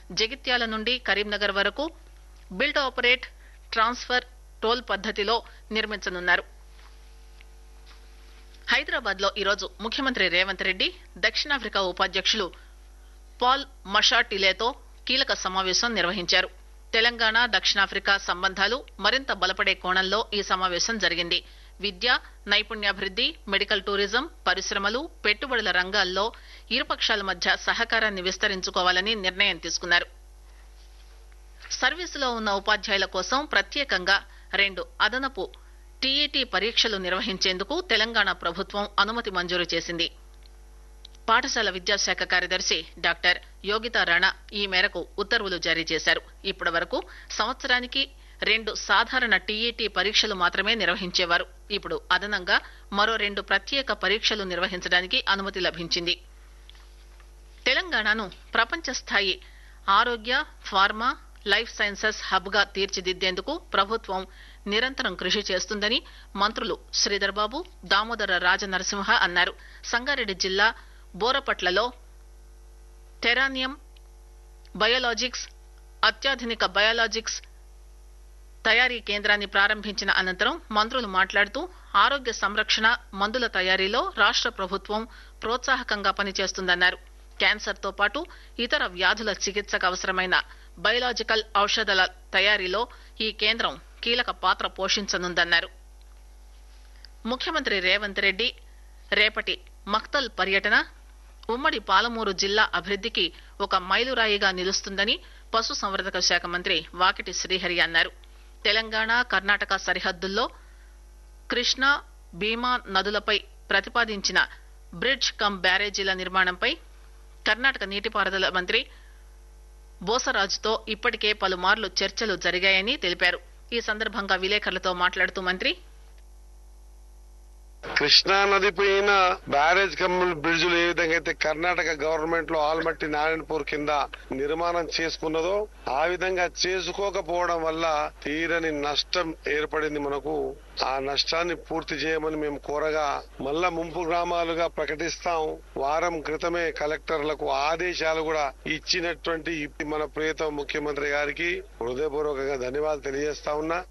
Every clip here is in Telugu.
జగిత్యాల నుండి కరీంనగర్ వరకు బిల్డ్ ఆపరేట్ ట్రాన్స్ఫర్ టోల్ పద్దతిలో నిర్మించనున్నారు హైదరాబాద్ లో ఈరోజు ముఖ్యమంత్రి రేవంత్ రెడ్డి దక్షిణాఫ్రికా ఉపాధ్యక్షులు పాల్ మషాటిలేతో కీలక సమావేశం నిర్వహించారు తెలంగాణ దక్షిణాఫ్రికా సంబంధాలు మరింత బలపడే కోణంలో ఈ సమావేశం జరిగింది విద్య నైపుణ్యాభివృద్ది మెడికల్ టూరిజం పరిశ్రమలు పెట్టుబడుల రంగాల్లో ఇరుపక్షాల మధ్య సహకారాన్ని విస్తరించుకోవాలని నిర్ణయం తీసుకున్నారు సర్వీసులో ఉన్న ఉపాధ్యాయుల కోసం ప్రత్యేకంగా రెండు అదనపు టీఈటీ పరీక్షలు నిర్వహించేందుకు తెలంగాణ ప్రభుత్వం అనుమతి మంజూరు చేసింది పాఠశాల విద్యాశాఖ కార్యదర్శి డాక్టర్ యోగితా రాణా ఈ మేరకు ఉత్తర్వులు జారీ చేశారు ఇప్పటి వరకు సంవత్సరానికి రెండు సాధారణ టీఈటీ పరీక్షలు మాత్రమే నిర్వహించేవారు ఇప్పుడు అదనంగా మరో రెండు ప్రత్యేక పరీక్షలు నిర్వహించడానికి అనుమతి లభించింది తెలంగాణను ప్రపంచ స్థాయి ఆరోగ్య ఫార్మా లైఫ్ సైన్సెస్ హబ్ గా తీర్చిదిద్దేందుకు ప్రభుత్వం నిరంతరం కృషి చేస్తుందని మంత్రులు శ్రీధర్ బాబు దామోదర రాజనరసింహ అన్నారు సంగారెడ్డి జిల్లా బోరపట్లలో టెరానియం బయోలాజిక్స్ అత్యాధునిక బయోలాజిక్స్ తయారీ కేంద్రాన్ని ప్రారంభించిన అనంతరం మంత్రులు మాట్లాడుతూ ఆరోగ్య సంరక్షణ మందుల తయారీలో రాష్ట ప్రభుత్వం ప్రోత్సాహకంగా పనిచేస్తుందన్నారు క్యాన్సర్ తో పాటు ఇతర వ్యాధుల చికిత్సకు అవసరమైన బయలాజికల్ ఔషధాల తయారీలో ఈ కేంద్రం కీలక పాత్ర పోషించనుందన్నారు ముఖ్యమంత్రి రేవంత్ రెడ్డి రేపటి మక్తల్ పర్యటన ఉమ్మడి పాలమూరు జిల్లా అభివృద్దికి ఒక మైలురాయిగా నిలుస్తుందని పశుసంవర్ధక శాఖ మంత్రి వాకిటి శ్రీహరి అన్నారు తెలంగాణ కర్ణాటక సరిహద్దుల్లో కృష్ణా భీమా నదులపై ప్రతిపాదించిన బ్రిడ్జ్ కమ్ బ్యారేజీల నిర్మాణంపై కర్ణాటక నీటిపారుదల మంత్రి బోసరాజుతో ఇప్పటికే పలుమార్లు చర్చలు జరిగాయని తెలిపారు ఈ సందర్భంగా విలేకరులతో మాట్లాడుతూ మంత్రి కృష్ణా నది పైన బ్యారేజ్ కమ్ముల బ్రిడ్జులు ఏ విధంగా అయితే కర్ణాటక గవర్నమెంట్ లో ఆల్మట్టి నారాయణపూర్ కింద నిర్మాణం చేసుకున్నదో ఆ విధంగా చేసుకోకపోవడం వల్ల తీరని నష్టం ఏర్పడింది మనకు ఆ నష్టాన్ని పూర్తి చేయమని మేము కోరగా మళ్ళా ముంపు గ్రామాలుగా ప్రకటిస్తాం వారం క్రితమే కలెక్టర్లకు ఆదేశాలు కూడా ఇచ్చినటువంటి మన ప్రియతమ ముఖ్యమంత్రి గారికి హృదయపూర్వకంగా ధన్యవాదాలు తెలియజేస్తా ఉన్నా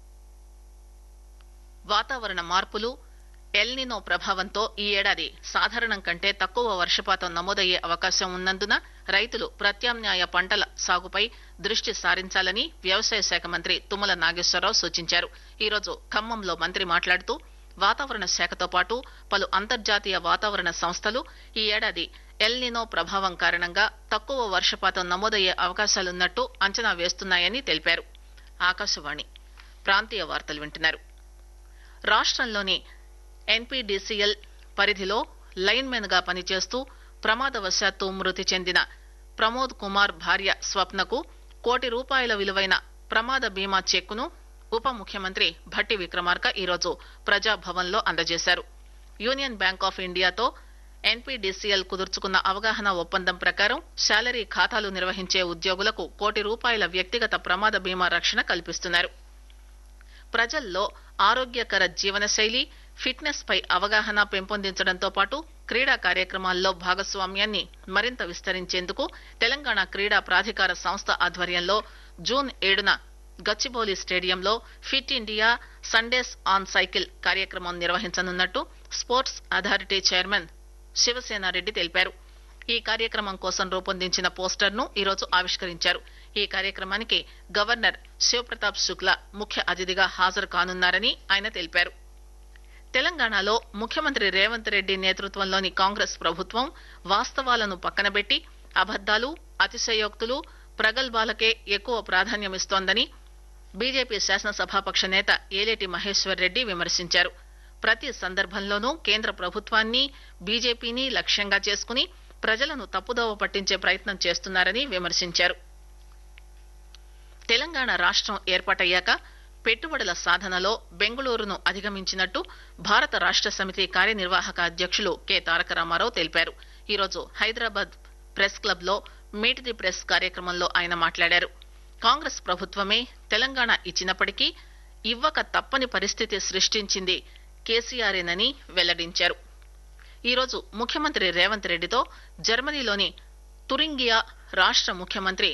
వాతావరణ మార్పులు ఎల్నినో ప్రభావంతో ఈ ఏడాది సాధారణం కంటే తక్కువ వర్షపాతం నమోదయ్యే అవకాశం ఉన్నందున రైతులు ప్రత్యామ్నాయ పంటల సాగుపై దృష్టి సారించాలని వ్యవసాయ శాఖ మంత్రి తుమ్మల నాగేశ్వరరావు సూచించారు ఈరోజు ఖమ్మంలో మంత్రి మాట్లాడుతూ వాతావరణ శాఖతో పాటు పలు అంతర్జాతీయ వాతావరణ సంస్థలు ఈ ఏడాది ఎల్నినో ప్రభావం కారణంగా తక్కువ వర్షపాతం నమోదయ్యే అవకాశాలున్నట్టు అంచనా వేస్తున్నాయని తెలిపారు ఆకాశవాణి ప్రాంతీయ వార్తలు వింటున్నారు రాష్ట్రంలోని ఎన్పీడీసీఎల్ పరిధిలో లైన్ మెన్ గా పనిచేస్తూ ప్రమాదవశాత్తు మృతి చెందిన ప్రమోద్ కుమార్ భార్య స్వప్నకు కోటి రూపాయల విలువైన ప్రమాద బీమా చెక్కును ఉప ముఖ్యమంత్రి భట్టి విక్రమార్క ఈరోజు ప్రజాభవన్లో అందజేశారు యూనియన్ బ్యాంక్ ఆఫ్ ఇండియాతో ఎన్పీడీసీఎల్ కుదుర్చుకున్న అవగాహన ఒప్పందం ప్రకారం శాలరీ ఖాతాలు నిర్వహించే ఉద్యోగులకు కోటి రూపాయల వ్యక్తిగత ప్రమాద బీమా రక్షణ కల్పిస్తున్నారు ప్రజల్లో ఆరోగ్యకర జీవనశైలి ఫిట్నెస్ పై అవగాహన పెంపొందించడంతో పాటు క్రీడా కార్యక్రమాల్లో భాగస్వామ్యాన్ని మరింత విస్తరించేందుకు తెలంగాణ క్రీడా ప్రాధికార సంస్థ ఆధ్వర్యంలో జూన్ ఏడున గచ్చిబౌలి స్టేడియంలో fit India Sundays on cycle కార్యక్రమం నిర్వహించనున్నట్టు స్పోర్ట్స్ అథారిటీ చైర్మన్ శివసేనారెడ్డి తెలిపారు ఈ కార్యక్రమం కోసం రూపొందించిన పోస్టర్ ను ఈరోజు ఆవిష్కరించారు ఈ కార్యక్రమానికి గవర్నర్ శివప్రతాప్ శుక్లా ముఖ్య అతిథిగా హాజరు కానున్నారని ఆయన తెలిపారు తెలంగాణలో ముఖ్యమంత్రి రేవంత్ రెడ్డి నేతృత్వంలోని కాంగ్రెస్ ప్రభుత్వం వాస్తవాలను పక్కనబెట్టి అబద్దాలు అతిశయోక్తులు ప్రగల్భాలకే ఎక్కువ ప్రాధాన్యమిస్తోందని బీజేపీ శాసనసభాపక్ష నేత ఏలేటి మహేశ్వర్ రెడ్డి విమర్శించారు ప్రతి సందర్భంలోనూ కేంద్ర ప్రభుత్వాన్ని బీజేపీని లక్ష్యంగా చేసుకుని ప్రజలను తప్పుదోవ పట్టించే ప్రయత్నం చేస్తున్నారని విమర్శించారు తెలంగాణ రాష్ట్రం ఏర్పాటయ్యాక పెట్టుబడుల సాధనలో బెంగళూరును అధిగమించినట్టు భారత రాష్ట్ర సమితి కార్యనిర్వాహక అధ్యక్షులు కె తారక రామారావు తెలిపారు ఈరోజు హైదరాబాద్ ప్రెస్ క్లబ్ లో మీట్ ది ప్రెస్ కార్యక్రమంలో ఆయన మాట్లాడారు కాంగ్రెస్ ప్రభుత్వమే తెలంగాణ ఇచ్చినప్పటికీ ఇవ్వక తప్పని పరిస్థితి సృష్టించింది కేసీఆర్ఏనని వెల్లడించారు ఈరోజు ముఖ్యమంత్రి రేవంత్ రెడ్డితో జర్మనీలోని తురింగియా రాష్ట్ర ముఖ్యమంత్రి